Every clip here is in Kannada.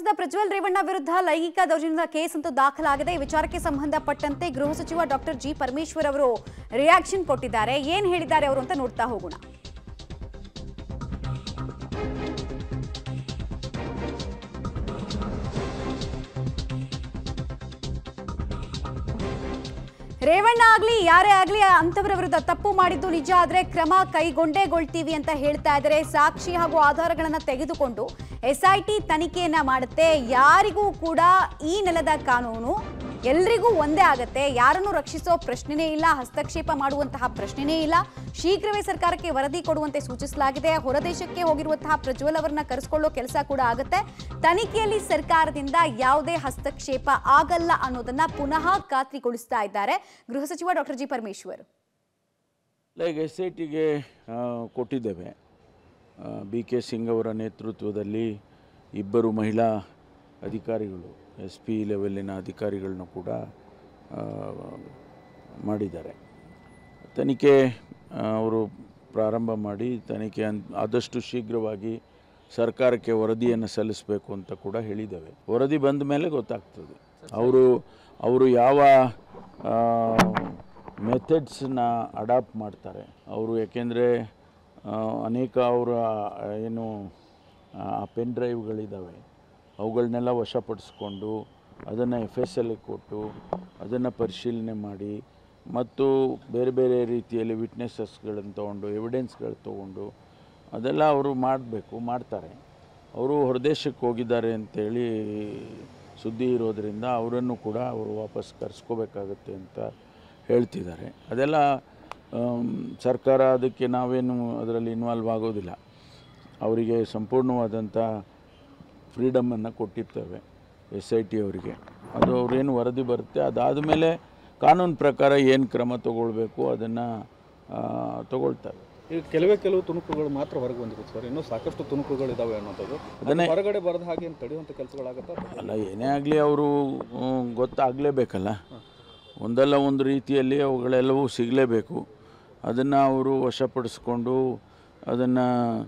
ಸಂಸದ ಪ್ರಜ್ವಲ್ ರೇವಣ್ಣ ವಿರುದ್ಧ ಲೈಂಗಿಕ ದೌರ್ಜನ್ಯದ ಕೇಸ್ ಅಂತೂ ದಾಖಲಾಗಿದೆ ಈ ವಿಚಾರಕ್ಕೆ ಸಂಬಂಧಪಟ್ಟಂತೆ ಗೃಹ ಸಚಿವ ಡಾಕ್ಟರ್ ಜಿ ಪರಮೇಶ್ವರ್ ಅವರು ರಿಯಾಕ್ಷನ್ ಕೊಟ್ಟಿದ್ದಾರೆ ಏನ್ ಹೇಳಿದ್ದಾರೆ ಅವರು ಅಂತ ನೋಡ್ತಾ ಹೋಗೋಣ ರೇವಣ್ಣ ಆಗ್ಲಿ ಯಾರೇ ಆಗ್ಲಿ ಅಂತವರ ವಿರುದ್ಧ ತಪ್ಪು ಮಾಡಿದ್ದು ನಿಜ ಆದ್ರೆ ಕ್ರಮ ಕೈಗೊಂಡೇಗೊಳ್ತೀವಿ ಅಂತ ಹೇಳ್ತಾ ಇದ್ದಾರೆ ಸಾಕ್ಷಿ ಹಾಗೂ ಆಧಾರಗಳನ್ನ ತೆಗೆದುಕೊಂಡು ಎಸ್ಐಟಿ ತನಿಖೆಯನ್ನ ಮಾಡುತ್ತೆ ಯಾರಿಗೂ ಕೂಡ ಈ ನೆಲದ ಕಾನೂನು ಎಲ್ರಿಗೂ ಒಂದೇ ಆಗತ್ತೆ ಯಾರನ್ನು ರಕ್ಷಿಸೋ ಪ್ರಶ್ನೆನೇ ಇಲ್ಲ ಹಸ್ತಕ್ಷೇಪ ಮಾಡುವಂತಹ ಪ್ರಶ್ನೆನೇ ಇಲ್ಲ ಶೀಘ್ರವೇ ಸರ್ಕಾರಕ್ಕೆ ವರದಿ ಕೊಡುವಂತೆ ಸೂಚಿಸಲಾಗಿದೆ ಹೊರದೇಶಕ್ಕೆ ಹೋಗಿರುವಂತಹ ಪ್ರಜ್ವಲ್ ಅವರನ್ನ ಕರೆಸ್ಕೊಳ್ಳೋ ಕೆಲಸ ಕೂಡ ಆಗುತ್ತೆ ತನಿಖೆಯಲ್ಲಿ ಸರ್ಕಾರದಿಂದ ಯಾವುದೇ ಹಸ್ತಕ್ಷೇಪ ಆಗಲ್ಲ ಅನ್ನೋದನ್ನ ಪುನಃ ಖಾತ್ರಿಗೊಳಿಸ್ತಾ ಇದ್ದಾರೆ ಗೃಹ ಸಚಿವ doctor G Parameshwar like S I ಟಿಗೆ ಕೊಟ್ಟಿದ್ದೇವೆ ಬಿ ಕೆ ಸಿಂಗ್ ಅವರ ನೇತೃತ್ವದಲ್ಲಿ ಇಬ್ಬರು ಮಹಿಳಾ ಅಧಿಕಾರಿಗಳು ಎಸ್ ಪಿ ಲೆವೆಲ್ಲಿನ ಅಧಿಕಾರಿಗಳನ್ನ ಕೂಡ ಆ, ಮಾಡಿದ್ದಾರೆ ತನಿಖೆ ಆ, ಅವರು ಪ್ರಾರಂಭ ಮಾಡಿ ತನಿಖೆ ಅನ್ ಆದಷ್ಟು ಶೀಘ್ರವಾಗಿ ಸರ್ಕಾರಕ್ಕೆ ವರದಿಯನ್ನು ಸಲ್ಲಿಸಬೇಕು ಅಂತ ಕೂಡ ಹೇಳಿದ್ದೇವೆ ವರದಿ ಬಂದ ಮೇಲೆ ಗೊತ್ತಾಗ್ತದೆ ಅವರು ಅವರು ಯಾವ ಮೆಥಡ್ಸನ್ನ ಅಡಾಪ್ಟ್ ಮಾಡ್ತಾರೆ ಅವರು ಯಾಕೆಂದರೆ ಅನೇಕ ಅವರ ಏನು ಆ ಪೆನ್ ಡ್ರೈವ್ಗಳಿದ್ದಾವೆ ಅವುಗಳನ್ನೆಲ್ಲ ವಶಪಡಿಸ್ಕೊಂಡು ಅದನ್ನು ಎಫ್ ಎಸ್ ಎಲ್ ಕೊಟ್ಟು ಅದನ್ನು ಪರಿಶೀಲನೆ ಮಾಡಿ ಮತ್ತು ಬೇರೆ ಬೇರೆ ರೀತಿಯಲ್ಲಿ ವಿಟ್ನೆಸಸ್ಗಳನ್ನು ತೊಗೊಂಡು ಎವಿಡೆನ್ಸ್ಗಳು ತೊಗೊಂಡು ಅದೆಲ್ಲ ಅವರು ಮಾಡಬೇಕು ಮಾಡ್ತಾರೆ ಅವರು ಹೊರದೇಶಕ್ಕೆ ಹೋಗಿದ್ದಾರೆ ಅಂತೇಳಿ ಸುದ್ದಿ ಇರೋದರಿಂದ ಅವರನ್ನು ಕೂಡ ಅವರು ವಾಪಸ್ ಕರೆಸ್ಕೋಬೇಕಾಗತ್ತೆ ಅಂತ ಹೇಳ್ತಿದ್ದಾರೆ ಅದೆಲ್ಲ ಆಮ್, ಸರ್ಕಾರ ಅದಕ್ಕೆ ನಾವೇನು ಅದರಲ್ಲಿ ಇನ್ವಾಲ್ವ್ ಆಗೋದಿಲ್ಲ ಅವರಿಗೆ ಸಂಪೂರ್ಣವಾದಂಥ ಫ್ರೀಡಮನ್ನು ಕೊಟ್ಟಿರ್ತೇವೆ ಎಸ್ ಐ ಟಿ ಅವರಿಗೆ ಅದು ಅವ್ರೇನು ವರದಿ ಬರುತ್ತೆ ಅದಾದ ಮೇಲೆ ಕಾನೂನು ಪ್ರಕಾರ ಏನು ಕ್ರಮ ತಗೊಳ್ಬೇಕು ಅದನ್ನು ತಗೊಳ್ತಾರೆ ಈಗ ಕೆಲವೇ ಕೆಲವು ತುಣುಕುಗಳು ಮಾತ್ರ ಹೊರಗೆ ಬಂದಿರುತ್ತೆ ಸರ್ ಇನ್ನೂ ಸಾಕಷ್ಟು ತುಣುಕುಗಳು ಇದಾವೆ ಅನ್ನೋಂಥದ್ದು ಅದನ್ನೇ- ಅದು ಹೊರಗಡೆ ಬರದ ಹಾಗೆ ಏನು ತಡೆಯುವಂಥ ಕೆಲಸಗಳಾಗತ್ತಾ ಅಲ್ಲ ಏನೇ ಆಗಲಿ ಅವರು ಗೊತ್ತಾಗಲೇಬೇಕಲ್ಲ ಒಂದಲ್ಲ ಒಂದು ರೀತಿಯಲ್ಲಿ ಅವುಗಳೆಲ್ಲವೂ ಸಿಗಲೇಬೇಕು ಅದನ್ನು ಅವರು ವಶಪಡಿಸ್ಕೊಂಡು ಅದನ್ನು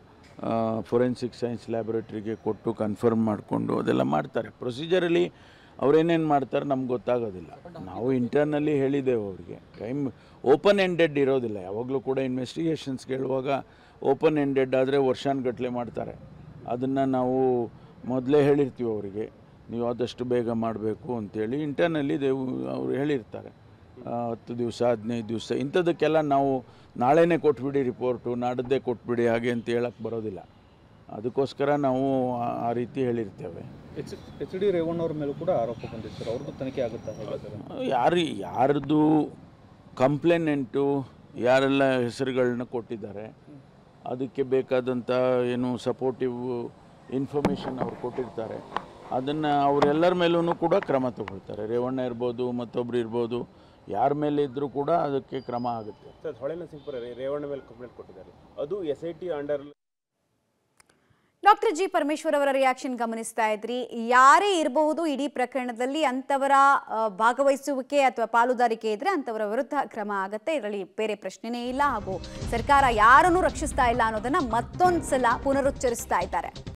ಫೊರೆನ್ಸಿಕ್ ಸೈನ್ಸ್ ಲ್ಯಾಬೊರೇಟ್ರಿಗೆ ಕೊಟ್ಟು ಕನ್ಫರ್ಮ್ ಮಾಡಿಕೊಂಡು ಅದೆಲ್ಲ ಮಾಡ್ತಾರೆ ಪ್ರೊಸೀಜರಲ್ಲಿ ಅವ್ರೇನೇನು ಮಾಡ್ತಾರೆ ನಮ್ಗೆ ಗೊತ್ತಾಗೋದಿಲ್ಲ ನಾವು ಇಂಟರ್ನಲ್ಲಿ ಹೇಳಿದ್ದೇವೆ ಅವರಿಗೆ ಟೈಮ್ ಓಪನ್ ಎಂಡೆಡ್ ಇರೋದಿಲ್ಲ ಯಾವಾಗಲೂ ಕೂಡ ಇನ್ವೆಸ್ಟಿಗೇಷನ್ಸ್ ಕೇಳುವಾಗ ಓಪನ್ ಎಂಡೆಡ್ ಆದರೆ ವರ್ಷಾನುಗಟ್ಟಲೆ ಮಾಡ್ತಾರೆ ಅದನ್ನು ನಾವು ಮೊದಲೇ ಹೇಳಿರ್ತೀವಿ ಅವರಿಗೆ ನೀವು ಆದಷ್ಟು ಬೇಗ ಮಾಡಬೇಕು ಅಂತೇಳಿ ಇಂಟರ್ನಲ್ಲಿ ದೇವು ಅವರು ಹೇಳಿರ್ತಾರೆ ಆ, ಹತ್ತು ದಿವಸ ಹದಿನೈದು ದಿವಸ ಇಂಥದಕ್ಕೆಲ್ಲ ನಾವು ನಾಳೆನೇ ಕೊಟ್ಬಿಡಿ ರಿಪೋರ್ಟು ನಾಡದ್ದೇ ಕೊಟ್ಬಿಡಿ ಹಾಗೆ ಅಂತ ಹೇಳಕ್ಕೆ ಬರೋದಿಲ್ಲ ಅದಕ್ಕೋಸ್ಕರ ನಾವು ಆ- ಆ ರೀತಿ ಹೇಳಿರ್ತೇವೆ ಎಚ್ ಎಚ್ ಡಿ ರೇವಣ್ಣವ್ರ ಮೇಲೂ ಕೂಡ ಆರೋಪ ಬಂದಿತ್ತು ಸರ್ ಅವ್ರದ್ದು ತನಿಖೆ ಆಗುತ್ತಾ ಹೇಗೆ ಸರ್ ಯಾರು ಯಾರ್ದು ಕಂಪ್ಲೇನೆಂಟು ಯಾರೆಲ್ಲ ಹೆಸರುಗಳನ್ನ ಕೊಟ್ಟಿದ್ದಾರೆ ಅದಕ್ಕೆ ಬೇಕಾದಂಥ ಏನು ಸಪೋರ್ಟಿವ್ ಇನ್ಫಾರ್ಮೇಷನ್ ಅವ್ರು ಕೊಟ್ಟಿರ್ತಾರೆ ಅದನ್ನು ಅವರೆಲ್ಲರ ಮೇಲೂ ಕೂಡ ಕ್ರಮ ತಗೊಳ್ತಾರೆ ರೇವಣ್ಣ ಇರ್ಬೋದು ಮತ್ತೊಬ್ರು ಇರ್ಬೋದು ಯಾರ ಮೇಲೆ ಇದ್ದರೂ ಕೂಡ ಅದಕ್ಕೆ ಕ್ರಮ ಆಗುತ್ತೆ ಸರ್ ಹೊಳೆ ನರಸೀಪುರ ರೇ- ರೇವಣ್ಣ ಮೇಲೆ ಕಂಪ್ಲೇಂಟ್ ಕೊಟ್ಟಿದ್ದಾರೆ ಅದು S I T under doctor G Parameshwar ಅವರ ರಿಯಾಕ್ಷನ್ ಗಮನಿಸ್ತಾ ಇದ್ರಿ ಯಾರೇ ಇರಬಹುದು ಇಡೀ ಪ್ರಕರಣದಲ್ಲಿ ಅಂತವರ ಆ, ಭಾಗವಹಿಸುವಿಕೆ ಅಥವಾ ಪಾಲುದಾರಿಕೆ ಇದ್ರೆ ಅಂತವರ ವಿರುದ್ಧ ಕ್ರಮ ಆಗತ್ತೆ ಇದರಲ್ಲಿ ಬೇರೆ ಪ್ರಶ್ನೆನೇ ಇಲ್ಲ ಹಾಗೂ ಸರ್ಕಾರ ಯಾರನ್ನೂ ರಕ್ಷಿಸ್ತಾ ಇಲ್ಲ ಅನ್ನೋದನ್ನ ಮತ್ತೊಂದ್ಸಲ ಪುನರುಚ್ಚರಿಸ್ತಾ ಇದ್ದಾರೆ